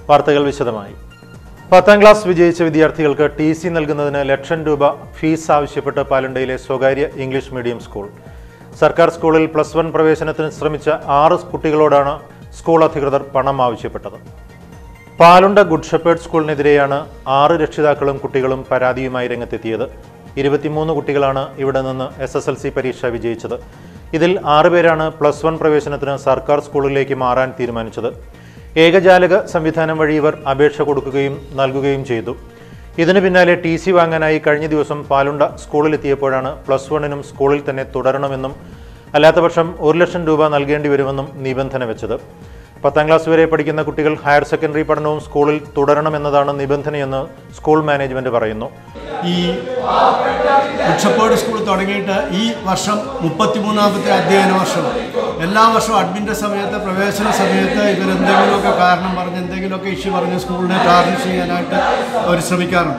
വാർത്തകൾ വിശദമായി പത്താം ക്ലാസ് വിജയിച്ച വിദ്യാർത്ഥികൾക്ക് ടി സി നൽകുന്നതിന് ലക്ഷം രൂപ ഫീസ് ആവശ്യപ്പെട്ട് പാലണ്ടയിലെ സ്വകാര്യ ഇംഗ്ലീഷ് മീഡിയം സ്കൂൾ സർക്കാർ സ്കൂളിൽ പ്ലസ് വൺ പ്രവേശനത്തിന് ശ്രമിച്ച ആറ് കുട്ടികളോടാണ് സ്കൂൾ അധികൃതർ പണം ആവശ്യപ്പെട്ടത് പാലുണ്ട ഗുഡ് ഷെപ്പേർഡ് സ്കൂളിനെതിരെയാണ് ആറ് രക്ഷിതാക്കളും കുട്ടികളും പരാതിയുമായി രംഗത്തെത്തിയത് ഇരുപത്തിമൂന്ന് കുട്ടികളാണ് ഇവിടെ നിന്ന് എസ് എസ് എൽ സി പരീക്ഷ വിജയിച്ചത് ഇതിൽ ആറുപേരാണ് പ്ലസ് വൺ പ്രവേശനത്തിന് സർക്കാർ സ്കൂളിലേക്ക് മാറാൻ തീരുമാനിച്ചത് ഏകജാലക സംവിധാനം വഴി ഇവർ അപേക്ഷ കൊടുക്കുകയും നൽകുകയും ചെയ്തു ഇതിനു പിന്നാലെ ടി സി വാങ്ങാനായി കഴിഞ്ഞ ദിവസം പാലുണ്ട സ്കൂളിലെത്തിയപ്പോഴാണ് പ്ലസ് വണ്ണിനും സ്കൂളിൽ തന്നെ തുടരണമെന്നും അല്ലാത്തപക്ഷം ഒരു ലക്ഷം രൂപ നൽകേണ്ടി വരുമെന്നും നിബന്ധന വെച്ചത് പത്താം ക്ലാസ് വരെ പഠിക്കുന്ന കുട്ടികൾ ഹയർ സെക്കൻഡറി പഠനവും സ്കൂളിൽ തുടരണമെന്നതാണ് നിബന്ധനയെന്ന് സ്കൂൾ മാനേജ്മെന്റ് പറയുന്നു ഈ ബിഷപ്പോട് സ്കൂൾ തുടങ്ങിയിട്ട് ഈ വർഷം മുപ്പത്തിമൂന്നാമത്തെ അധ്യയന വർഷം എല്ലാ വർഷവും അഡ്മിൻ്റെ സമയത്ത് പ്രവേശന സമയത്ത് ഇവരെന്തെങ്കിലുമൊക്കെ കാരണം പറഞ്ഞ് എന്തെങ്കിലുമൊക്കെ ഇഷ്യൂ പറഞ്ഞ് സ്കൂളിനെ ടാർണിഷ് ചെയ്യാനായിട്ട് അവർ ശ്രമിക്കാറുണ്ട്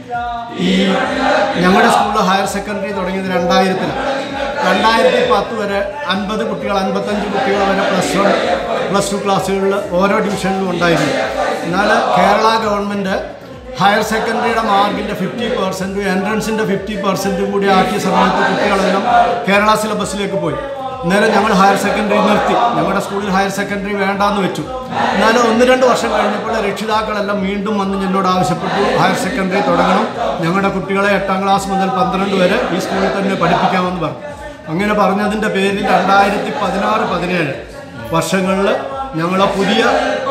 ഈ ഞങ്ങളുടെ സ്കൂളിൽ ഹയർ സെക്കൻഡറി തുടങ്ങിയത് രണ്ടായിരത്തിലാണ് രണ്ടായിരത്തി പത്ത് വരെ അൻപത് കുട്ടികൾ അൻപത്തഞ്ച് കുട്ടികൾ വരെ പ്ലസ് വൺ പ്ലസ് ടു ക്ലാസ്സുകളിൽ ഓരോ ഡിവിഷനിലും ഉണ്ടായിരുന്നു എന്നാൽ കേരള ഗവൺമെൻറ് ഹയർ സെക്കൻഡറിയുടെ മാർക്കിൻ്റെ ഫിഫ്റ്റി പെർസെൻറ്റും എൻട്രൻസിൻ്റെ ഫിഫ്റ്റി പെർസെൻറ്റും കൂടി ആക്കിയ സമയത്ത് കുട്ടികളെല്ലാം കേരള സിലബസിലേക്ക് പോയി അന്നേരം ഞങ്ങൾ ഹയർ സെക്കൻഡറി നിർത്തി ഞങ്ങളുടെ സ്കൂളിൽ ഹയർ സെക്കൻഡറി വേണ്ടാന്ന് വെച്ചു എന്നാലും ഒന്ന് രണ്ട് വർഷം കഴിഞ്ഞപ്പോൾ രക്ഷിതാക്കളെല്ലാം വീണ്ടും വന്ന് എന്നോട് ആവശ്യപ്പെട്ടു ഹയർ സെക്കൻഡറി തുടങ്ങണം ഞങ്ങളുടെ കുട്ടികളെ എട്ടാം ക്ലാസ് മുതൽ പന്ത്രണ്ട് വരെ ഈ സ്കൂളിൽ തന്നെ പഠിപ്പിക്കാമെന്ന് പറഞ്ഞു അങ്ങനെ പറഞ്ഞതിൻ്റെ പേരിൽ രണ്ടായിരത്തി പതിനാറ് പതിനേഴ് വർഷങ്ങളിൽ ഞങ്ങൾ പുതിയ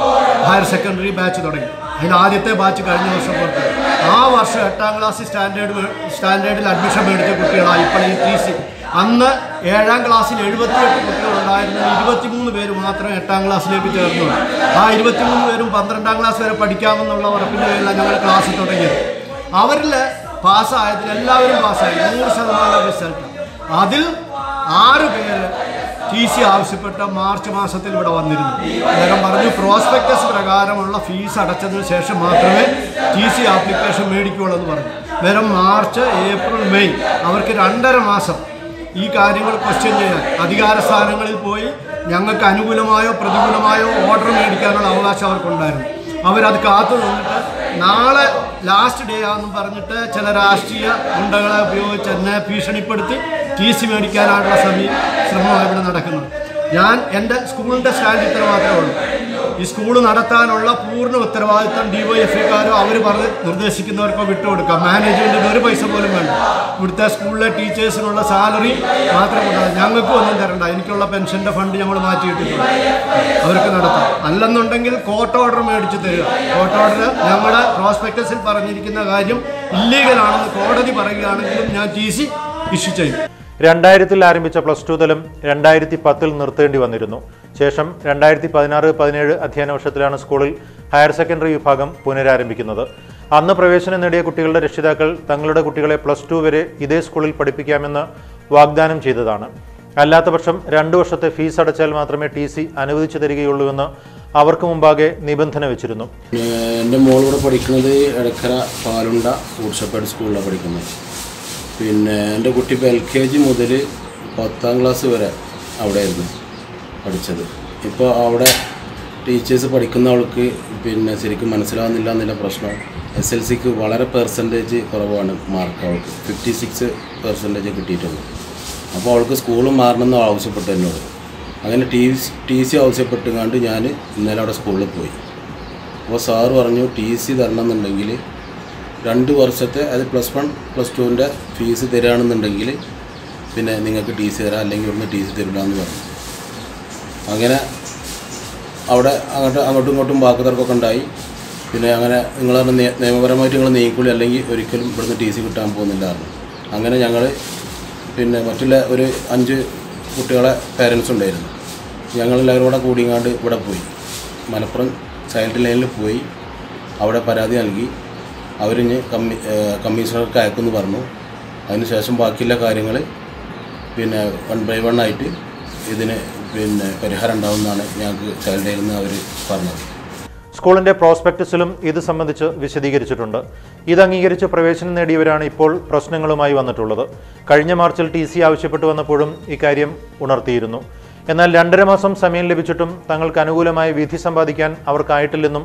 ഹയർ സെക്കൻഡറി ബാച്ച് തുടങ്ങി അതിൽ ആദ്യത്തെ ബാച്ച് കഴിഞ്ഞ വർഷം പുറത്തു ആ വർഷം എട്ടാം ക്ലാസ് സ്റ്റാൻഡേർഡ് സ്റ്റാൻഡേർഡിൽ അഡ്മിഷൻ മേടിച്ച കുട്ടികളാണ് ഇപ്പോൾ ഈ ടി സി അന്ന് ഏഴാം ക്ലാസ്സിൽ എഴുപത്തിയെട്ട് കുട്ടികളുണ്ടായിരുന്നു ഇരുപത്തിമൂന്ന് പേര് മാത്രം എട്ടാം ക്ലാസ്സിലേക്ക് ചേർന്നു ആ ഇരുപത്തിമൂന്ന് പേരും പന്ത്രണ്ടാം ക്ലാസ് വരെ പഠിക്കാമെന്നുള്ള ഉറപ്പിൻ്റെ പേരിലാണ് ഞങ്ങൾ ക്ലാസ് തുടങ്ങിയത് അവരിൽ പാസ്സായതിൽ എല്ലാവരും പാസ്സായി നൂറ് ശതമാനം റിസൾട്ട് അതിൽ ആറ് പേര് ടി സി ആവശ്യപ്പെട്ട മാർച്ച് മാസത്തിൽ ഇവിടെ വന്നിരുന്നു അദ്ദേഹം പറഞ്ഞു പ്രോസ്പെക്ടസ് പ്രകാരമുള്ള ഫീസ് അടച്ചതിന് ശേഷം മാത്രമേ ടി സി ആപ്ലിക്കേഷൻ മേടിക്കുകയുള്ളൂ എന്ന് പറഞ്ഞു നേരം മാർച്ച് ഏപ്രിൽ മെയ് അവർക്ക് രണ്ടര മാസം ഈ കാര്യങ്ങൾ ക്വസ്റ്റ്യൻ ചെയ്യാൻ അധികാര സ്ഥാനങ്ങളിൽ പോയി ഞങ്ങൾക്ക് അനുകൂലമായോ പ്രതികൂലമായോ ഓർഡർ മേടിക്കാനുള്ള അവകാശം അവർക്കുണ്ടായിരുന്നു അവരത് കാത്തു നിന്നിട്ട് നാളെ ലാസ്റ്റ് ഡേ ആണെന്ന് പറഞ്ഞിട്ട് ചില രാഷ്ട്രീയ ഗുണ്ടകളെ ഉപയോഗിച്ച് എന്നെ ഭീഷണിപ്പെടുത്തി ടി സി മേടിക്കാനായിട്ടുള്ള ശ്രമി ശ്രമമാണ് ഇവിടെ നടക്കുന്നത് ഞാൻ എൻ്റെ സ്കൂളിൻ്റെ സ്റ്റാൻഡ് ഇത്ര മാത്രമേ ഉള്ളൂ ഈ സ്കൂൾ നടത്താനുള്ള പൂർണ്ണ ഉത്തരവാദിത്തം ഡി വൈ എഫ് ഐക്കാരോ അവർ പറഞ്ഞ് നിർദ്ദേശിക്കുന്നവർക്കോ വിട്ടുകൊടുക്കാം മാനേജ്മെൻറ്റിന് ഒരു പൈസ പോലും വേണ്ട ഇവിടുത്തെ സ്കൂളിലെ ടീച്ചേഴ്സിനുള്ള സാലറി മാത്രം കൊടുക്കണം ഞങ്ങൾക്കും ഒന്നും തരണ്ട എനിക്കുള്ള പെൻഷൻ്റെ ഫണ്ട് ഞങ്ങൾ മാറ്റിയിട്ടിട്ടുണ്ട് അവർക്ക് നടത്താം അല്ലെന്നുണ്ടെങ്കിൽ കോർട്ട് ഓർഡർ മേടിച്ച് തരിക കോർട്ട് ഓർഡർ ഞങ്ങളുടെ പ്രോസ്പെക്ടസിൽ പറഞ്ഞിരിക്കുന്ന കാര്യം ഇല്ലീഗലാണെന്ന് കോടതി പറയുകയാണെങ്കിലും ഞാൻ ടി സി ഇഷ്യൂ ചെയ്യും രണ്ടായിരത്തിൽ ആരംഭിച്ച പ്ലസ് ടു തലം രണ്ടായിരത്തി പത്തിൽ നിർത്തേണ്ടി വന്നിരുന്നു ശേഷം രണ്ടായിരത്തി പതിനാറ് പതിനേഴ് അധ്യയന വർഷത്തിലാണ് സ്കൂളിൽ ഹയർ സെക്കൻഡറി വിഭാഗം പുനരാരംഭിക്കുന്നത് അന്ന് പ്രവേശനം നേടിയ കുട്ടികളുടെ രക്ഷിതാക്കൾ തങ്ങളുടെ കുട്ടികളെ പ്ലസ് ടു വരെ ഇതേ സ്കൂളിൽ പഠിപ്പിക്കാമെന്ന് വാഗ്ദാനം ചെയ്തതാണ് അല്ലാത്തപക്ഷം രണ്ടു വർഷത്തെ ഫീസ് അടച്ചാൽ മാത്രമേ ടി സി അനുവദിച്ചു തരികയുള്ളൂവെന്ന് അവർക്ക് മുമ്പാകെ നിബന്ധന വെച്ചിരുന്നു എൻ്റെ മോളിവിടെ പഠിക്കുന്നത് എടക്കര പാലുണ്ട ഊർഷപ്പേട് സ്കൂളിലാണ് പഠിക്കുന്നത് പിന്നെ എൻ്റെ കുട്ടി ഇപ്പോൾ എൽ കെ ജി മുതൽ പത്താം ക്ലാസ് വരെ അവിടെയായിരുന്നു പഠിച്ചത് ഇപ്പോൾ അവിടെ ടീച്ചേഴ്സ് പഠിക്കുന്ന അവൾക്ക് പിന്നെ ശരിക്കും മനസ്സിലാവുന്നില്ല എന്നുള്ള പ്രശ്നം എസ് എൽ സിക്ക് വളരെ പെർസെൻറ്റേജ് കുറവാണ് മാർക്ക് അവൾക്ക് ഫിഫ്റ്റി സിക്സ് പെർസെൻറ്റേജ് കിട്ടിയിട്ടുള്ളൂ അപ്പോൾ അവൾക്ക് സ്കൂൾ മാറണമെന്ന് ആവശ്യപ്പെട്ടു എന്നോട് അങ്ങനെ ടി ടി സി ആവശ്യപ്പെട്ടുകൊണ്ട് ഞാൻ ഇന്നലെ അവിടെ സ്കൂളിൽ പോയി അപ്പോൾ സാറ് പറഞ്ഞു ടി സി തരണമെന്നുണ്ടെങ്കിൽ രണ്ട് വർഷത്തെ അത് പ്ലസ് വൺ പ്ലസ് ടുവിൻ്റെ ഫീസ് തരികയാണെന്നുണ്ടെങ്കിൽ പിന്നെ നിങ്ങൾക്ക് ടി സി തരാം അല്ലെങ്കിൽ ഇവിടുന്ന് ടി സി തരില്ല എന്ന് പറഞ്ഞു അങ്ങനെ അവിടെ അങ്ങോട്ട് അങ്ങോട്ടും ഇങ്ങോട്ടും വാക്കുതർക്കമൊക്കെ ഉണ്ടായി പിന്നെ അങ്ങനെ നിങ്ങൾ പറഞ്ഞ നിയ- നിയമപരമായിട്ട് നിങ്ങൾ നീങ്ങിക്കൊള്ളി അല്ലെങ്കിൽ ഒരിക്കലും ഇവിടുന്ന് ടി സി കിട്ടാൻ പോകുന്നില്ലായിരുന്നു അങ്ങനെ ഞങ്ങൾ പിന്നെ മറ്റുള്ള ഒരു അഞ്ച് കുട്ടികളെ പേരൻസ് ഉണ്ടായിരുന്നു ഞങ്ങളെല്ലാവരും കൂടെ കൂടിങ്ങാണ്ട് ഇവിടെ പോയി മലപ്പുറം ചൈൽഡ് ലൈനിൽ പോയി അവിടെ പരാതി നൽകി അവരിഞ്ഞ് കമ്മി ഏഹ് കമ്മീഷണർക്ക് അയക്കുമെന്ന് പറഞ്ഞു അതിനുശേഷം ബാക്കിയുള്ള കാര്യങ്ങൾ പിന്നെ വൺ ബൈ വൺ ആയിട്ട് ഇതിന് പിന്നെ പരിഹാരം ഉണ്ടാവുമെന്നാണ് ഞങ്ങൾക്ക് ചൈൽഡ് ലൈനിൽ നിന്ന് അവർ പറഞ്ഞത് സ്കൂളിന്റെ പ്രോസ്പെക്ടസിലും ഇത് സംബന്ധിച്ച് വിശദീകരിച്ചിട്ടുണ്ട് ഇത് അംഗീകരിച്ച് പ്രവേശനം നേടിയവരാണ് ഇപ്പോൾ പ്രശ്നങ്ങളുമായി വന്നിട്ടുള്ളത് കഴിഞ്ഞ മാർച്ചിൽ ടി സി ആവശ്യപ്പെട്ടു വന്നപ്പോഴും ഇക്കാര്യം ഉണർത്തിയിരുന്നു എന്നാൽ രണ്ടര മാസം സമയം ലഭിച്ചിട്ടും തങ്ങൾക്ക് അനുകൂലമായ വിധി സമ്പാദിക്കാൻ അവർക്കായിട്ടില്ലെന്നും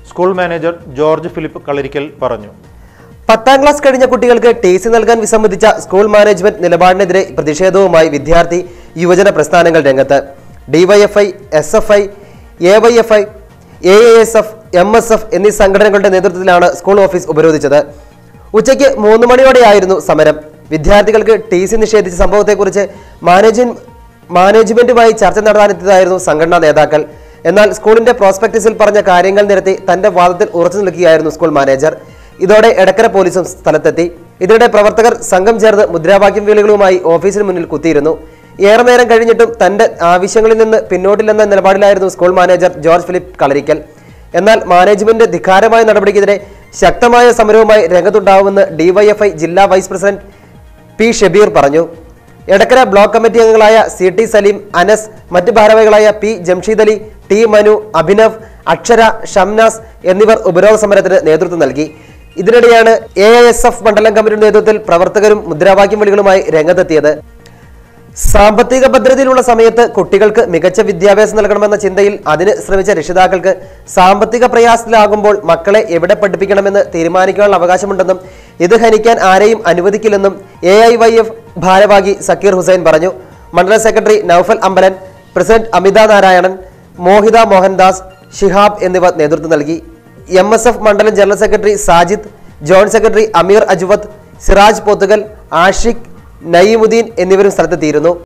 സ്കൂൾ മാനേജർ ജോർജ് ഫിലിപ്പ് കളരിക്കൽ പറഞ്ഞു പത്താം ക്ലാസ് കഴിഞ്ഞ കുട്ടികൾക്ക് ടി സി നൽകാൻ വിസമ്മതിച്ച സ്കൂൾ മാനേജ്മെന്റ് നിലപാടിനെതിരെ പ്രതിഷേധവുമായി വിദ്യാർത്ഥി യുവജന പ്രസ്ഥാനങ്ങൾ രംഗത്ത് DYFI S F I A Y F I A S F M S F എന്നീ സംഘടനകളുടെ നേതൃത്വത്തിലാണ് സ്കൂൾ ഓഫീസ് ഉപരോധിച്ചത് ഉച്ചയ്ക്ക് മൂന്ന് മണിയോടെയായിരുന്നു സമരം വിദ്യാർത്ഥികൾക്ക് ടി സി നിഷേധിച്ച സംഭവത്തെക്കുറിച്ച് മാനേജിംഗ് മാനേജ്മെന്റുമായി ചർച്ച നടത്താനെത്തിയതായിരുന്നു സംഘടനാ നേതാക്കൾ എന്നാൽ സ്കൂളിന്റെ പ്രോസ്പെക്ടസിൽ പറഞ്ഞ കാര്യങ്ങൾ നിരത്തി തന്റെ വാദത്തിൽ ഉറച്ചു നിൽക്കുകയായിരുന്നു സ്കൂൾ മാനേജർ ഇതോടെ എടക്കര പോലീസും സ്ഥലത്തെത്തി ഇതിനിടെ പ്രവർത്തകർ സംഘം ചേർന്ന് മുദ്രാവാക്യം വിളികളുമായി ഓഫീസിന് മുന്നിൽ കുത്തിയിരുന്നു ഏറെ നേരം കഴിഞ്ഞിട്ടും തന്റെ ആവശ്യങ്ങളിൽ നിന്ന് പിന്നോട്ടില്ലെന്ന നിലപാടിലായിരുന്നു സ്കൂൾ മാനേജർ ജോർജ് ഫിലിപ്പ് കളരിക്കൽ എന്നാൽ മാനേജ്മെന്റ് ധിക്കാരമായ നടപടിക്കെതിരെ ശക്തമായ സമരവുമായി രംഗത്തുണ്ടാവുമെന്ന് ഡിവൈഎഫ്ഐ ജില്ലാ വൈസ് പ്രസിഡന്റ് പി ഷബീർ പറഞ്ഞു എടക്കര ബ്ലോക്ക് കമ്മിറ്റി അംഗങ്ങളായ സി ടി സലീം അനസ് മറ്റ് ഭാരവാഹികളായ പി ജംഷീദ് അലി ടി മനു അഭിനവ് അക്ഷര ഷംനാസ് എന്നിവർ ഉപരോധ സമരത്തിന് നേതൃത്വം നൽകി ഇതിനിടെയാണ് എ എസ് എഫ് മണ്ഡലം കമ്മിറ്റിയുടെ നേതൃത്വത്തിൽ പ്രവർത്തകരും മുദ്രാവാക്യം വിളികളുമായി രംഗത്തെത്തിയത് സാമ്പത്തിക ഭദ്രതയിലുള്ള സമയത്ത് കുട്ടികൾക്ക് മികച്ച വിദ്യാഭ്യാസം നൽകണമെന്ന ചിന്തയിൽ അതിന് ശ്രമിച്ച രക്ഷിതാക്കൾക്ക് സാമ്പത്തിക പ്രയാസത്തിലാകുമ്പോൾ മക്കളെ എവിടെ പഠിപ്പിക്കണമെന്ന് തീരുമാനിക്കാനുള്ള അവകാശമുണ്ടെന്നും ഇത് ഹനിക്കാൻ ആരെയും അനുവദിക്കില്ലെന്നും എ ഐ വൈ എഫ് ഭാരവാഹി സക്കീർ ഹുസൈൻ പറഞ്ഞു മണ്ഡലം സെക്രട്ടറി നൌഫൽ അമ്പലൻ പ്രസിഡന്റ് അമിത നാരായണൻ മോഹിത മോഹൻദാസ് ഷിഹാബ് എന്നിവർ നേതൃത്വം നൽകി എം എസ് എഫ് മണ്ഡലം general secretary Sajid joint secretary Ameer Ajwad Siraj Pothukal Ashiq Naeemuddin എന്നിവരും സ്ഥലത്തെത്തിയിരുന്നു